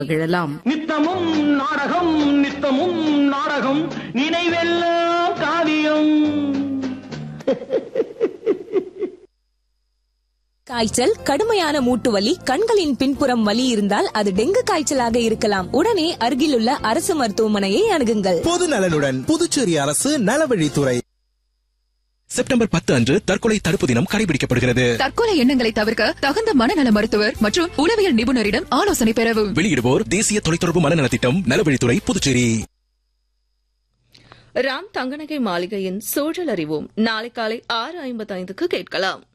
மகிழலாம் நித்தமும் நாடகம் நித்தமும் நாடகம் நினைவெல்லாம் காவியம் காய்ச்சல் கடுமையான மூட்டு வலி கண்களின் பின்புறம் வலி இருந்தால் அது டெங்கு காய்ச்சலாக இருக்கலாம் உடனே அருகிலுள்ள அரசு மருத்துவமனையை அணுகுங்கள் பொது நலனுடன் புதுச்சேரி அரசு நலவழித்துறை செப்டம்பர் பத்து அன்று தற்கொலை தடுப்பு தினம் கடைபிடிக்கப்படுகிறது தற்கொலை எண்ணங்களை தவிர்க்க தகுந்த மனநல மருத்துவர் மற்றும் உளவியல் நிபுணரிடம் ஆலோசனை பெறவும் வெளியிடுவோர் தேசிய தொலைத்தொடர்பு மனநலத் திட்டம் நலவழித்துறை புதுச்சேரி ராம் தங்கநகை மாளிகையின் சூழல் அறிவோம் நாளை காலை ஆறு ஐம்பத்தைந்துக்கு கேட்கலாம்